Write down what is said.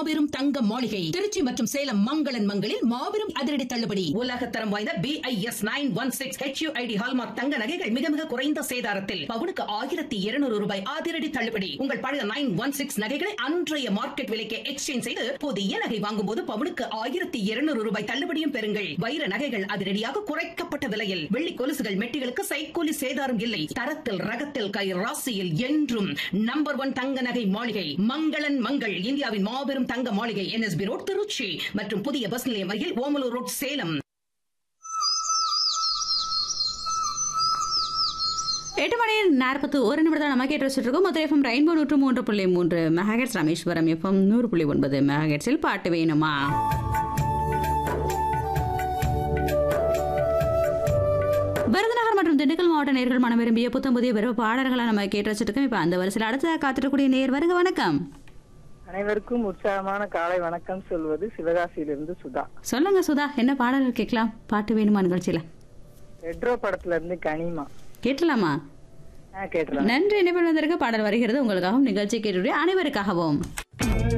மாபெரும் தங்க மாளிகை திருச்சி மற்றும் சேலம் மங்களன் மங்களில் மாபெரும் அதிரடி தள்ளுபடி உலக தரம் வாய்ந்த BIS nine one six HUID hallmark தங்க நகைகள் மிக மிக குறைந்த சேதாரத்தில் பவுனுக்கு ஆயிரத்தி இருநூறு ரூபாய் அதிரடி தள்ளுபடி உங்கள் பழைய நைன் ஒன் சிக்ஸ் நகைகளை அன்றைய மார்க்கெட் விலைக்கு எக்ஸ்சேஞ்ச் செய்து புதிய நகை வாங்கும் போது பவுனுக்கு ஆயிரத்தி இருநூறு ரூபாய் தள்ளுபடியும் பெறுங்கள் வைர நகைகள் அதிரடியாக குறைக்கப்பட்ட விலையில் வெள்ளி கொலுசுகள் மெட்டிகளுக்கு சைக்கூலி சேதாரம் இல்லை தரத்தில் ரகத்தில் கை ராசியில் என்றும் நம்பர் ஒன் தங்க நகை மாளிகை மங்களன் மங்கள் இந்தியாவின் மாபெரும் தங்க மாளிகை என்எஸ்பி ரோட் திருச்சி மற்றும் புதிய பஸ் நிலையம் அருகில் ஓமலூர் ரோட் சேலம் எட்டு மணி நாற்பத்து ஒரு நிமிடம் நம்ம கேட்டு வச்சுட்டு இருக்கோம் மதுரை எஃப்எம் ரெயின்போ நூற்று மூன்று புள்ளி மூன்று மெகாஹெட்ஸ் ராமேஸ்வரம் எஃப்எம் நூறு புள்ளி ஒன்பது மெகாஹெட்ஸில் பாட்டு வேணுமா விருதுநகர் மற்றும் திண்டுக்கல் மாவட்ட நேர்கள் மனம் விரும்பிய புத்தம் புதிய விருப்ப பாடல்களை நம்ம கேட்டு வச்சிருக்கோம் இப்போ அந்த வரிசையில் அடுத்ததாக காத்திருக்கக்கூடிய நேர் வருக வணக்கம் அனைவருக்கும் உற்சாகமான காலை வணக்கம் சொல்வது சிவகாசியிலிருந்து சுதா சொல்லுங்க சுதா என்ன பாடல்கள் கேட்கலாம் பாட்டு வேணுமா நிகழ்ச்சியில் ரெட்ரோ படத்துல இருந்து கனிமா கேட்டலாமா ஆ கேட்டுலாம் நன்றி இணைப்பில் வந்திருக்க பாடல் வருகிறது உங்களுக்காகவும் நிகழ்ச்சி கேட்டுடைய அனைவருக்காகவும்